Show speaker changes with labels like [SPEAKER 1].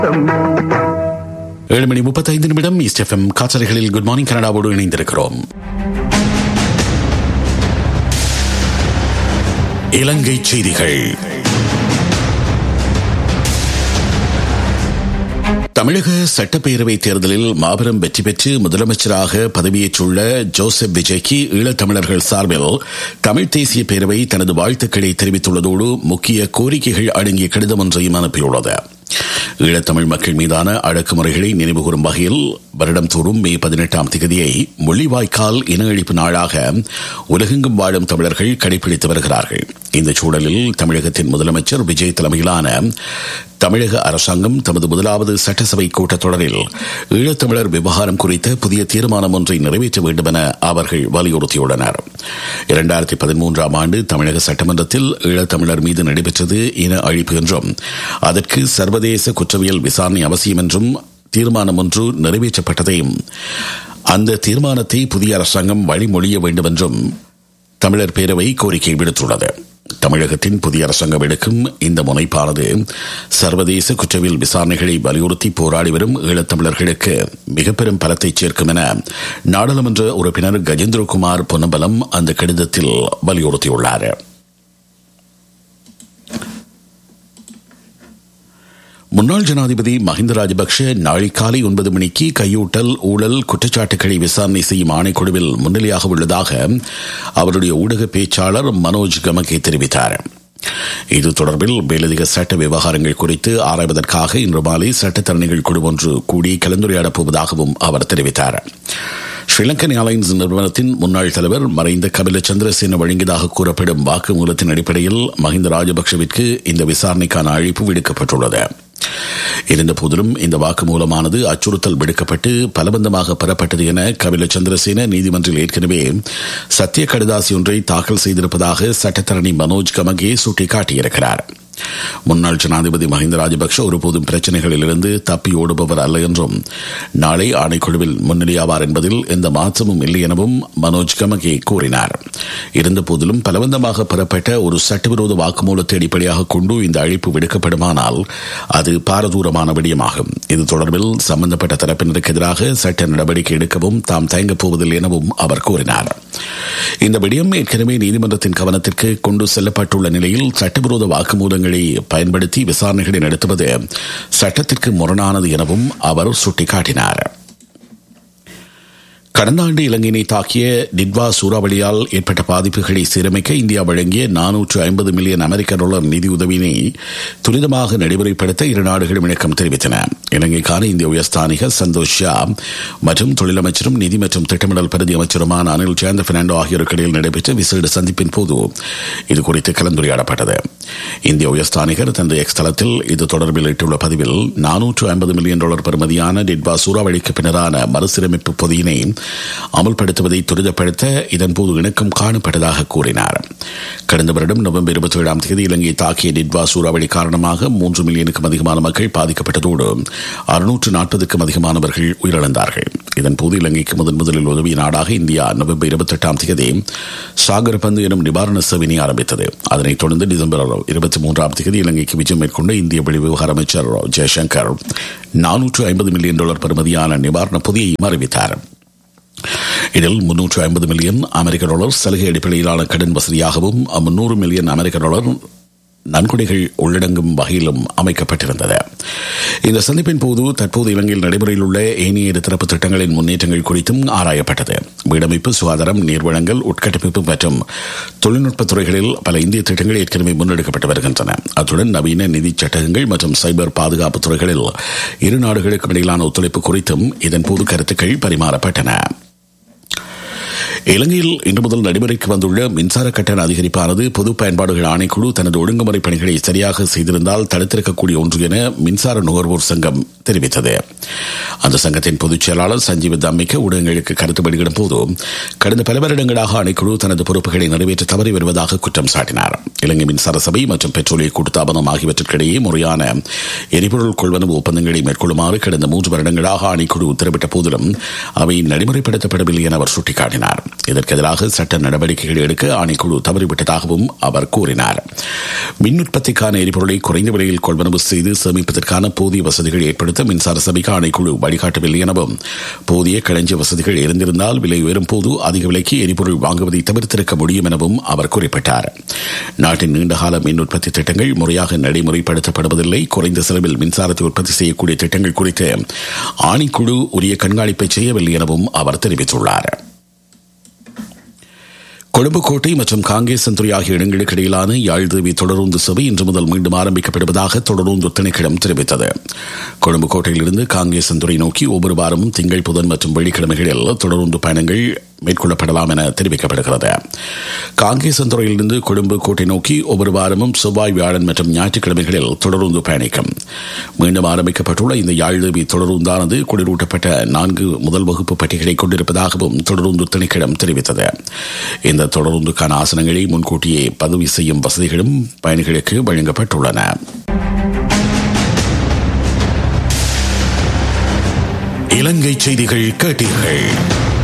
[SPEAKER 1] ஏழு மணி முப்பத்தைந்து நிமிடம் ஈஸ்ட் எஃப்எம் காற்றலைகளில் குட் மார்னிங் கனடாவோடு இணைந்திருக்கிறோம் இலங்கை செய்திகள் தமிழக சட்டப்பேரவை தேர்தலில் மாபெரும் வெற்றி பெற்று முதலமைச்சராக பதவியேற்றுள்ள ஜோசப் விஜய்க்கு ஈழத்தமிழர்கள் சார்பில் தமிழ் தேசிய பேரவை தனது வாழ்த்துக்களை தெரிவித்துள்ளதோடு முக்கிய கோரிக்கைகள் அடங்கிய கடிதம் ஒன்றையும் அனுப்பியுள்ளது ஈழத்தமிழ் மக்கள் மீதான அடக்குமுறைகளை நினைவுகூரும் வகையில் வருடம் தோறும் மே பதினெட்டாம் திகதியை மொழிவாய்க்கால் இன அழிப்பு நாளாக உலகெங்கும் வாழும் தமிழர்கள் கடைபிடித்து வருகிறார்கள் இந்த சூழலில் தமிழகத்தின் முதலமைச்சர் விஜய் தலைமையிலான தமிழக அரசாங்கம் தமது முதலாவது சட்டசபை கூட்டத்தொடரில் ஈழத்தமிழர் விவகாரம் குறித்த புதிய தீர்மானம் ஒன்றை நிறைவேற்ற வேண்டும் என அவர்கள் வலியுறுத்தியுள்ளனர் இரண்டாயிரத்தி பதிமூன்றாம் ஆண்டு தமிழக சட்டமன்றத்தில் ஈழத்தமிழர் மீது நடைபெற்றது இன அழிப்பு என்றும் அதற்கு சர்வதேச குற்றவியல் விசாரணை அவசியம் என்றும் தீர்மானம் ஒன்று நிறைவேற்றப்பட்டதையும் அந்த தீர்மானத்தை புதிய அரசாங்கம் வழிமொழிய வேண்டும் என்றும் தமிழர் பேரவை கோரிக்கை விடுத்துள்ளது தமிழகத்தின் புதிய அரசாங்கம் எடுக்கும் இந்த முனைப்பானது சர்வதேச குற்றவியல் விசாரணைகளை வலியுறுத்தி போராடி வரும் ஈழத்தமிழர்களுக்கு மிக பெரும் பலத்தை சேர்க்கும் என நாடாளுமன்ற உறுப்பினர் கஜேந்திரகுமார் பொன்னம்பலம் அந்த கடிதத்தில் வலியுறுத்தியுள்ளார் முன்னாள் ஜனாதிபதி மஹிந்த ராஜபக்ஷ நாளை காலை ஒன்பது மணிக்கு கையூட்டல் ஊழல் குற்றச்சாட்டுகளை விசாரணை செய்யும் ஆணைக்குழுவில் முன்னிலையாக உள்ளதாக அவருடைய ஊடக பேச்சாளர் மனோஜ் கமகே தெரிவித்தார் இது தொடர்பில் மேலதிக சட்ட விவகாரங்கள் குறித்து ஆராய்வதற்காக இன்று மாலை சட்டத்தரணிகள் குழு ஒன்று கூடி கலந்துரையாடப் போவதாகவும் அவர் தெரிவித்தார் ஸ்ரீலங்கன் ஏர்லைன்ஸ் நிறுவனத்தின் முன்னாள் தலைவர் மறைந்த கபில சந்திரசேன வழங்கியதாக கூறப்படும் வாக்குமூலத்தின் அடிப்படையில் மஹிந்த ராஜபக்சவிற்கு இந்த விசாரணைக்கான அழைப்பு விடுக்கப்பட்டுள்ளது இருந்த போதிலும் இந்த வாக்குமூலமானது அச்சுறுத்தல் விடுக்கப்பட்டு பலபந்தமாக பெறப்பட்டது என கபில சந்திரசேன நீதிமன்றில் ஏற்கனவே சத்திய கடிதாசி ஒன்றை தாக்கல் செய்திருப்பதாக சட்டத்தரணி மனோஜ் கமகே சுட்டிக்காட்டியிருக்கிறார் முன்னாள் ஜனாதிபதி மஹிந்த ராஜபக்ஷ ஒருபோதும் பிரச்சனைகளிலிருந்து தப்பி ஓடுபவர் அல்ல என்றும் நாளை ஆணைக்குழுவில் முன்னிலையாவார் என்பதில் எந்த மாற்றமும் இல்லை எனவும் மனோஜ் கமகே கூறினார் இருந்தபோதிலும் பலவந்தமாக பெறப்பட்ட ஒரு சட்டவிரோத வாக்குமூலத்தை அடிப்படையாக கொண்டு இந்த அழைப்பு விடுக்கப்படுமானால் அது பாரதூரமான விடயமாகும் இது தொடர்பில் சம்பந்தப்பட்ட தரப்பினருக்கு எதிராக சட்ட நடவடிக்கை எடுக்கவும் தாம் தயங்கப் போவதில்லை எனவும் அவர் கூறினார் இந்த விடயம் ஏற்கனவே நீதிமன்றத்தின் கவனத்திற்கு கொண்டு செல்லப்பட்டுள்ள நிலையில் சட்டவிரோத வாக்குமூலங்களை பயன்படுத்தி விசாரணைகளை நடத்துவது சட்டத்திற்கு முரணானது எனவும் அவர் சுட்டிக்காட்டினார் கடந்த ஆண்டு இலங்கையினை தாக்கிய டிட்வா சூறாவளியால் ஏற்பட்ட பாதிப்புகளை சீரமைக்க இந்தியா வழங்கிய நானூற்று ஐம்பது மில்லியன் அமெரிக்க டாலர் நிதியுதவியினை துரிதமாக நடைமுறைப்படுத்த இரு நாடுகளும் இணக்கம் தெரிவித்தன இலங்கைக்கான இந்திய உயர்ஸ்தானிகர் சந்தோஷ் ஷா மற்றும் தொழிலமைச்சரும் நிதி மற்றும் திட்டமிடல் பிரதி அமைச்சருமான அனில் ஜெயந்த பெர்னாண்டோ ஆகியோருக்கு இடையில் நடைபெற்ற விசேட சந்திப்பின் போது இது குறித்து கலந்துரையாடப்பட்டது இந்திய உயர்ஸ்தானிகர் தனது எக்ஸ் தளத்தில் இது தொடர்பில் இட்டுள்ள பதிவில் நானூற்று ஐம்பது மில்லியன் டாலர் பெறுமதியான டிட்வா சூறாவளிக்கு பின்னரான மறுசீரமைப்பு பொதியினை அமல்படுத்துவதை துரிதப்படுத்த இதன்போது இணக்கம் காணப்பட்டதாக கூறினார் கடந்த வருடம் நவம்பர் இருபத்தி ஏழாம் தேதி இலங்கையை தாக்கிய டிட்வா சூறாவளி காரணமாக மூன்று மில்லியனுக்கும் அதிகமான மக்கள் பாதிக்கப்பட்டதோடு அறுநூற்று நாற்பதுக்கும் அதிகமானவர்கள் உயிரிழந்தார்கள் இதன்போது இலங்கைக்கு முதன் முதலில் உதவிய நாடாக இந்தியா நவம்பர் இருபத்தி எட்டாம் தேதி சாகர் பந்து எனும் நிவாரண சேவையினை ஆரம்பித்தது அதனைத் தொடர்ந்து டிசம்பர் இருபத்தி மூன்றாம் தேதி இலங்கைக்கு விஜயம் மேற்கொண்ட இந்திய வெளிவிவகார அமைச்சர் ஜெய்சங்கர் நானூற்று ஐம்பது மில்லியன் டாலர் பெறுமதியான நிவாரண பொதியையும் அறிவித்தார் இதில் முன்னூற்று ஐம்பது மில்லியன் அமெரிக்க டாலர் சலுகை அடிப்படையிலான கடன் வசதியாகவும் முன்னூறு மில்லியன் அமெரிக்க டாலர் நன்கொடைகள் உள்ளடங்கும் வகையிலும் அமைக்கப்பட்டிருந்தது இந்த சந்திப்பின் போது தற்போது இலங்கையில் நடைமுறையில் உள்ள ஏனைய இருதரப்பு திட்டங்களின் முன்னேற்றங்கள் குறித்தும் ஆராயப்பட்டது வீடமைப்பு சுகாதாரம் நீர்வளங்கள் உட்கட்டமைப்பு மற்றும் தொழில்நுட்ப துறைகளில் பல இந்திய திட்டங்கள் ஏற்கனவே முன்னெடுக்கப்பட்டு வருகின்றன அத்துடன் நவீன நிதி சட்டகங்கள் மற்றும் சைபர் பாதுகாப்பு துறைகளில் இரு நாடுகளுக்கும் இடையிலான ஒத்துழைப்பு குறித்தும் இதன்போது கருத்துக்கள் பரிமாறப்பட்டன இலங்கையில் இன்று முதல் நடைமுறைக்கு வந்துள்ள மின்சார கட்டண அதிகரிப்பானது பொது பயன்பாடுகள் ஆணைக்குழு தனது ஒழுங்குமுறை பணிகளை சரியாக செய்திருந்தால் தடுத்திருக்கக்கூடிய ஒன்று என மின்சார நுகர்வோர் சங்கம் தெரிவித்தது அந்த சங்கத்தின் பொதுச் செயலாளர் சஞ்சீவ் தம்மிக்க ஊடகங்களுக்கு கருத்து வெளியிடும் போது கடந்த பல வருடங்களாக ஆணைக்குழு தனது பொறுப்புகளை நிறைவேற்ற தவறி வருவதாக குற்றம் சாட்டினார் இலங்கை மின்சார சபை மற்றும் பெட்ரோலிய கூட்டுத்தாபனம் ஆகியவற்றிற்கிடையே முறையான எரிபொருள் கொள்வனவு ஒப்பந்தங்களை மேற்கொள்ளுமாறு கடந்த மூன்று வருடங்களாக ஆணைக்குழு உத்தரவிட்ட போதிலும் அவை நடைமுறைப்படுத்தப்படவில்லை என அவர் சுட்டிக்காட்டினார் இதற்கு எதிராக சட்ட நடவடிக்கைகள் எடுக்க ஆணைக்குழு தவறிவிட்டதாகவும் அவர் கூறினார் மின் உற்பத்திக்கான எரிபொருளை குறைந்த விலையில் கொள்வனவு செய்து சேமிப்பதற்கான போதிய வசதிகள் ஏற்படுத்த மின்சார சபைக்கு ஆணைக்குழு வழிகாட்டவில்லை எனவும் போதிய களஞ்சிய வசதிகள் இருந்திருந்தால் விலை உயரும் போது அதிக விலைக்கு எரிபொருள் வாங்குவதை தவிர்த்திருக்க முடியும் எனவும் அவர் குறிப்பிட்டார் நாட்டின் நீண்டகால மின் உற்பத்தி திட்டங்கள் முறையாக நடைமுறைப்படுத்தப்படுவதில்லை குறைந்த செலவில் மின்சாரத்தை உற்பத்தி செய்யக்கூடிய திட்டங்கள் குறித்து ஆணைக்குழு உரிய கண்காணிப்பை செய்யவில்லை எனவும் அவர் தெரிவித்துள்ளார் கொழும்பு கோட்டை மற்றும் காங்கேசன்துறை ஆகிய இடங்களுக்கு இடையிலான யாழ்தேவி தொடருந்து சேவை இன்று முதல் மீண்டும் ஆரம்பிக்கப்படுவதாக தொடருந்து திணைக்களம் தெரிவித்தது கொழும்பு கோட்டையிலிருந்து காங்கேசன்துறை நோக்கி ஒவ்வொரு வாரமும் திங்கள் புதன் மற்றும் வெள்ளிக்கிழமைகளில் தொடருந்து பயணங்கள் மேற்கொள்ளப்படலாம் என தெரிவிக்கப்படுகிறது காங்கேசன்துறையிலிருந்து கொழும்பு கோட்டை நோக்கி ஒவ்வொரு வாரமும் செவ்வாய் வியாழன் மற்றும் ஞாயிற்றுக்கிழமைகளில் தொடருந்து பயணிக்கும் மீண்டும் ஆரம்பிக்கப்பட்டுள்ள இந்த யாழ்தேவி தொடருந்தானது குளிரூட்டப்பட்ட நான்கு முதல் வகுப்பு பட்டிகளை கொண்டிருப்பதாகவும் தொடருந்து திணைக்களம் தெரிவித்தது இந்த தொடருந்துக்கான ஆசனங்களை முன்கூட்டியே பதிவு செய்யும் வசதிகளும் பயணிகளுக்கு வழங்கப்பட்டுள்ளன இலங்கை செய்திகள் கேட்டீர்கள்